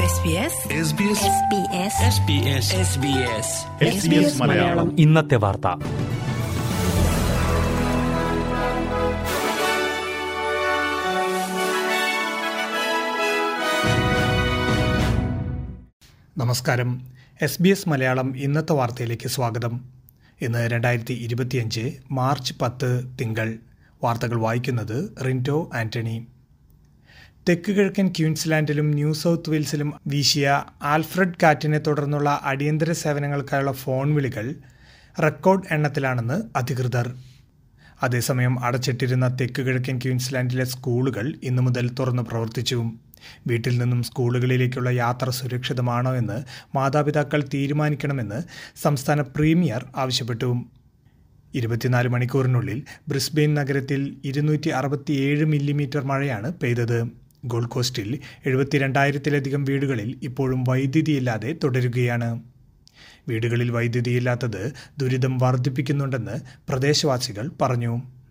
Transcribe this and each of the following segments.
മലയാളം ഇന്നത്തെ വാർത്ത നമസ്കാരം എസ് ബി എസ് മലയാളം ഇന്നത്തെ വാർത്തയിലേക്ക് സ്വാഗതം ഇന്ന് രണ്ടായിരത്തി ഇരുപത്തിയഞ്ച് മാർച്ച് പത്ത് തിങ്കൾ വാർത്തകൾ വായിക്കുന്നത് റിൻറ്റോ ആന്റണി തെക്ക് കിഴക്കൻ ക്യൂൻസ്ലാൻഡിലും ന്യൂ സൗത്ത് വെയിൽസിലും വീശിയ ആൽഫ്രഡ് കാറ്റിനെ തുടർന്നുള്ള അടിയന്തര സേവനങ്ങൾക്കായുള്ള ഫോൺ വിളികൾ റെക്കോർഡ് എണ്ണത്തിലാണെന്ന് അധികൃതർ അതേസമയം അടച്ചിട്ടിരുന്ന തെക്ക് കിഴക്കൻ ക്യൂൻസ്ലാൻഡിലെ സ്കൂളുകൾ ഇന്നു മുതൽ തുറന്ന് പ്രവർത്തിച്ചു വീട്ടിൽ നിന്നും സ്കൂളുകളിലേക്കുള്ള യാത്ര സുരക്ഷിതമാണോ എന്ന് മാതാപിതാക്കൾ തീരുമാനിക്കണമെന്ന് സംസ്ഥാന പ്രീമിയർ ആവശ്യപ്പെട്ടു ഇരുപത്തിനാല് മണിക്കൂറിനുള്ളിൽ ബ്രിസ്ബെയിൻ നഗരത്തിൽ ഇരുന്നൂറ്റി അറുപത്തിയേഴ് മില്ലിമീറ്റർ മഴയാണ് പെയ്തത് ഗോൾഡ് കോസ്റ്റിൽ എഴുപത്തിരണ്ടായിരത്തിലധികം വീടുകളിൽ ഇപ്പോഴും വൈദ്യുതിയില്ലാതെ തുടരുകയാണ് വീടുകളിൽ വൈദ്യുതിയില്ലാത്തത് ദുരിതം വർദ്ധിപ്പിക്കുന്നുണ്ടെന്ന് പ്രദേശവാസികൾ പറഞ്ഞു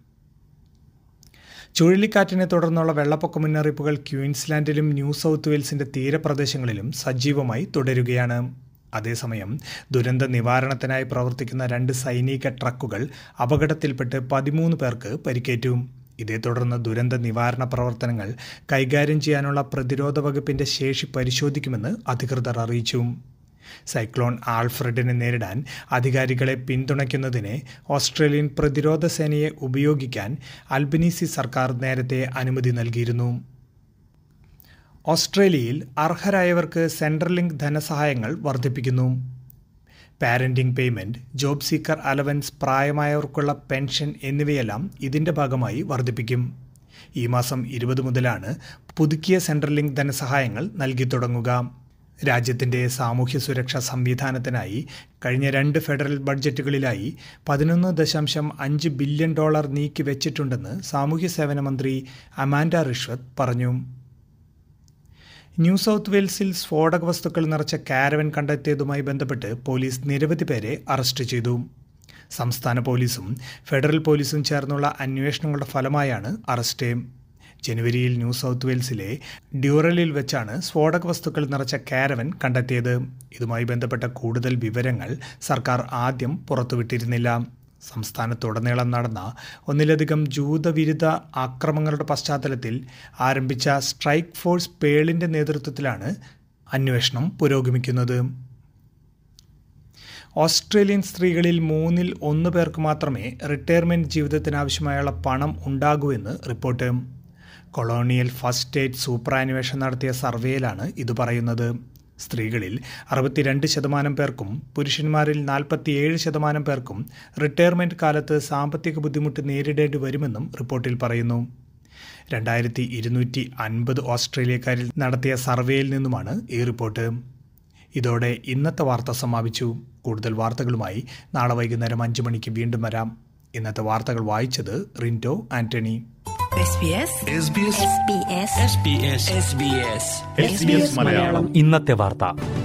ചുഴലിക്കാറ്റിനെ തുടർന്നുള്ള വെള്ളപ്പൊക്ക മുന്നറിയിപ്പുകൾ ക്യൂൻസ്ലാൻഡിലും ന്യൂ സൗത്ത് വെയിൽസിന്റെ തീരപ്രദേശങ്ങളിലും സജീവമായി തുടരുകയാണ് അതേസമയം ദുരന്ത നിവാരണത്തിനായി പ്രവർത്തിക്കുന്ന രണ്ട് സൈനിക ട്രക്കുകൾ അപകടത്തിൽപ്പെട്ട് പതിമൂന്ന് പേർക്ക് പരിക്കേറ്റു ഇതേ തുടർന്ന് ദുരന്ത നിവാരണ പ്രവർത്തനങ്ങൾ കൈകാര്യം ചെയ്യാനുള്ള പ്രതിരോധ വകുപ്പിന്റെ ശേഷി പരിശോധിക്കുമെന്ന് അധികൃതർ അറിയിച്ചു സൈക്ലോൺ ആൽഫ്രഡിനെ നേരിടാൻ അധികാരികളെ പിന്തുണയ്ക്കുന്നതിന് ഓസ്ട്രേലിയൻ പ്രതിരോധ സേനയെ ഉപയോഗിക്കാൻ അൽബനീസി സർക്കാർ നേരത്തെ അനുമതി നൽകിയിരുന്നു ഓസ്ട്രേലിയയിൽ അർഹരായവർക്ക് സെൻട്രൽ ലിങ്ക് ധനസഹായങ്ങൾ വർദ്ധിപ്പിക്കുന്നു parenting payment job seeker allowance പ്രായമായവർക്കുള്ള പെൻഷൻ എന്നിവയെല്ലാം ഇതിന്റെ ഭാഗമായി വർദ്ധിപ്പിക്കും ഈ മാസം ഇരുപത് മുതലാണ് പുതുക്കിയ സെൻട്രൽ ലിങ്ക് ധനസഹായങ്ങൾ നൽകി തുടങ്ങുക രാജ്യത്തിൻ്റെ സാമൂഹ്യ സുരക്ഷാ സംവിധാനത്തിനായി കഴിഞ്ഞ രണ്ട് ഫെഡറൽ ബഡ്ജറ്റുകളിലായി പതിനൊന്ന് ദശാംശം അഞ്ച് ബില്യൺ ഡോളർ നീക്കി വെച്ചിട്ടുണ്ടെന്ന് സാമൂഹ്യ സേവന മന്ത്രി അമാൻഡ റിഷ്വത് പറഞ്ഞു ന്യൂ സൗത്ത് വെയിൽസിൽ സ്ഫോടക വസ്തുക്കൾ നിറച്ച കാരവൻ കണ്ടെത്തിയതുമായി ബന്ധപ്പെട്ട് പോലീസ് നിരവധി പേരെ അറസ്റ്റ് ചെയ്തു സംസ്ഥാന പോലീസും ഫെഡറൽ പോലീസും ചേർന്നുള്ള അന്വേഷണങ്ങളുടെ ഫലമായാണ് അറസ്റ്റ് ജനുവരിയിൽ ന്യൂ സൗത്ത് വെയിൽസിലെ ഡ്യൂറലിൽ വെച്ചാണ് സ്ഫോടക വസ്തുക്കൾ നിറച്ച കാരവൻ കണ്ടെത്തിയത് ഇതുമായി ബന്ധപ്പെട്ട കൂടുതൽ വിവരങ്ങൾ സർക്കാർ ആദ്യം പുറത്തുവിട്ടിരുന്നില്ല സംസ്ഥാനത്തുടനീളം നടന്ന ഒന്നിലധികം ജൂതവിരുദ്ധ ആക്രമങ്ങളുടെ പശ്ചാത്തലത്തിൽ ആരംഭിച്ച സ്ട്രൈക്ക് ഫോഴ്സ് പേളിന്റെ നേതൃത്വത്തിലാണ് അന്വേഷണം പുരോഗമിക്കുന്നത് ഓസ്ട്രേലിയൻ സ്ത്രീകളിൽ മൂന്നിൽ ഒന്ന് പേർക്ക് മാത്രമേ റിട്ടയർമെന്റ് ജീവിതത്തിനാവശ്യമായുള്ള പണം ഉണ്ടാകൂ എന്ന് report colonial first state superannuation നടത്തിയ സർവേയിലാണ് ഇത് പറയുന്നത് സ്ത്രീകളിൽ അറുപത്തിരണ്ട് ശതമാനം പേർക്കും പുരുഷന്മാരിൽ നാൽപ്പത്തിയേഴ് ശതമാനം പേർക്കും റിട്ടയർമെന്റ് കാലത്ത് സാമ്പത്തിക ബുദ്ധിമുട്ട് നേരിടേണ്ടി വരുമെന്നും റിപ്പോർട്ടിൽ പറയുന്നു രണ്ടായിരത്തി ഇരുന്നൂറ്റി അൻപത് ഓസ്ട്രേലിയക്കാരിൽ നടത്തിയ സർവേയിൽ നിന്നുമാണ് ഈ റിപ്പോർട്ട് ഇതോടെ ഇന്നത്തെ വാർത്ത സമാപിച്ചു കൂടുതൽ വാർത്തകളുമായി നാളെ വൈകുന്നേരം അഞ്ചു മണിക്ക് വീണ്ടും വരാം ഇന്നത്തെ വാർത്തകൾ വായിച്ചത് റിൻറ്റോ ആന്റണി മലയാളം ഇന്നത്തെ വാർത്ത